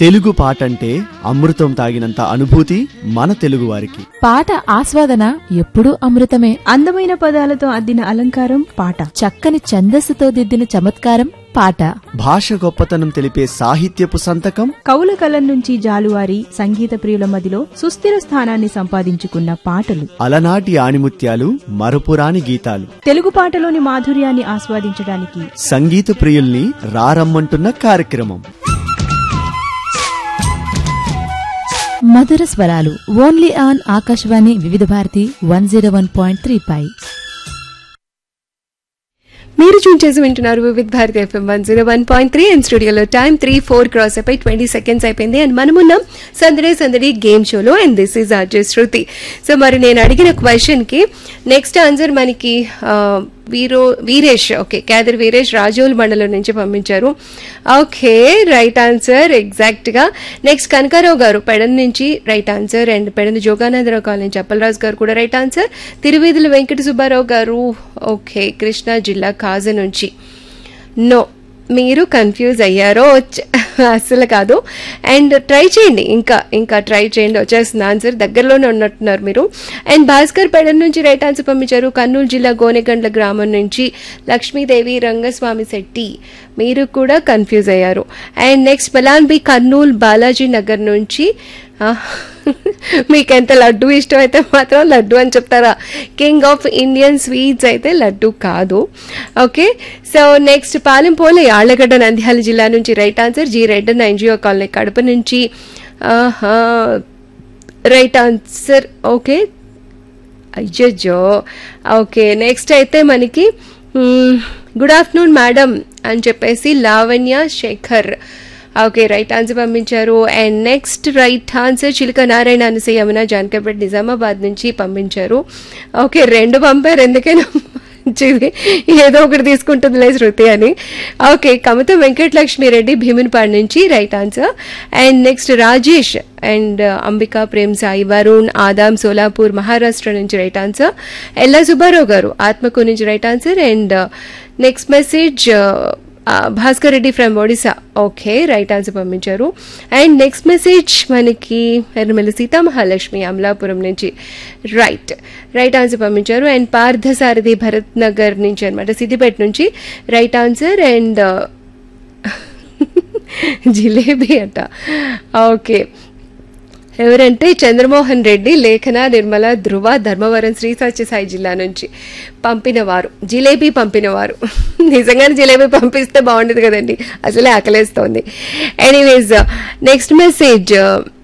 తెలుగు పాట అంటే అమృతం తాగినంత అనుభూతి మన తెలుగువారికి పాట ఆస్వాదన ఎప్పుడూ అమృతమే అందమైన పదాలతో అద్దిన అలంకారం పాట చక్కని ఛందస్సుతో దిద్దిన చమత్కారం పాట భాష గొప్పతనం తెలిపే సాహిత్యపు సంతకం కవుల కలం నుంచి జాలువారి సంగీత ప్రియుల మదిలో సుస్థిర స్థానాన్ని సంపాదించుకున్న పాటలు అలనాటి ఆణిముత్యాలు మరపురాని గీతాలు తెలుగు పాటలోని మాధుర్యాన్ని ఆస్వాదించడానికి సంగీత ప్రియుల్ని రారమ్మంటున్న కార్యక్రమం మధుర స్వరాలు only on Akashvani Vividh Bharati one zero one point three పై మీరు చూన్ చేసి వింటున్నారు Vividh Bharati FM one zero one point three and స్టూడియోలో టైం త్రీ ఫోర్ క్రాస్ అయిపోయి ట్వంటీ సెకండ్స్ అయిపోయింది అండ్ మనమున్నాం సందడే సందడి గేమ్ షోలో and this is RJ Shruti so మరి నేను అడిగిన క్వశ్చన్కి నెక్స్ట్ ఆన్సర్ మనకి ఆ, వీరో వీరేష్ ఓకే క్యాదర్ వీరేష్ రాజోల్ మండలం నుంచి పంపించారు ఓకే రైట్ ఆన్సర్ ఎగ్జాక్ట్గా నెక్స్ట్ కనకారావు గారు పెడన్ నుంచి right answer and Pedana Joganandarao colony Chappalaraju garu కూడా right answer Tiruvedula Venkata Subbarao garu okay Krishna జిల్లా కాజ నుంచి నో మీరు కన్ఫ్యూజ్ అయ్యారో వచ్చ- అస్సలు కాదు అండ్ ట్రై చేయండి ఇంకా ఇంకా ట్రై చేయండి వచ్చేస్తుంది ఆన్సర్ దగ్గరలోనే ఉన్నట్టున్నారు మీరు అండ్ భాస్కర్ పెడన్ నుంచి రైట్ ఆన్సర్ పంపించారు కర్నూలు జిల్లా గోనెగండ్ల గ్రామం నుంచి లక్ష్మీదేవి రంగస్వామి శెట్టి మీరు కూడా కన్ఫ్యూజ్ అయ్యారు అండ్ నెక్స్ట్ బలాన్ బి కర్నూలు బాలాజీ నగర్ నుంచి ఆ, మీకు ఎంత లడ్డు ఇష్టం అయితే మాత్రం లడ్డు అని చెప్తారా కింగ్ ఆఫ్ ఇండియన్ స్వీట్స్ అయితే లడ్డు కాదు ఓకే సో నెక్స్ట్ పాలెంపోలే ఆళ్లగడ్డ నంద్యాల జిల్లా నుంచి right answer G red NGO colony Kadapa నుంచి ఆహా, రైట్ ఆన్సర్ ఓకే అయ్యో ఓకే నెక్స్ట్ అయితే మనకి మ్మ్, గుడ్ ఆఫ్టర్నూన్ మేడం అని చెప్పేసి Lavanya Shekhar okay right answer పంపించారు and next right answer Chiluka Narayana అనసే Yamuna జాన్కపేట్ Nizamabad నుంచి పంపించారు ఓకే రెండు పంపారు ఎందుకైనా మంచిది ఏదో ఒకటి తీసుకుంటుందిలే శృతి అని ఓకే కమత వెంకటలక్ష్మి రెడ్డి భీమునిపాడు నుంచి right answer and next Rajesh and Ambika Prem Sai Varun Adam Solapur Maharashtra నుంచి రైట్ ఆన్సర్ ఎల్లా సుబ్బారావు గారు ఆత్మకూరు నుంచి right answer and next message Bhaskar Reddy from Odisha okay right answer పంపించారు అండ్ నెక్స్ట్ మెసేజ్ మనకి ఎర్రమెల్లి సీతామహాలక్ష్మి అమలాపురం నుంచి రైట్ రైట్ ఆన్సర్ పంపించారు అండ్ పార్థసారథి భరత్ నగర్ నుంచి అనమాట సిద్దిపేట నుంచి రైట్ ఆన్సర్ అండ్ జిలేబీ అట ఓకే ఎవరంటే చంద్రమోహన్ రెడ్డి లేఖన నిర్మల ధృవ ధర్మవరం శ్రీ సత్యసాయి జిల్లా నుంచి పంపినవారు జిలేబీ పంపినవారు నిజంగానే జిలేబీ పంపిస్తే బాగుండేది కదండి అసలే ఆకలేస్తోంది ఎనీవేస్ నెక్స్ట్ మెసేజ్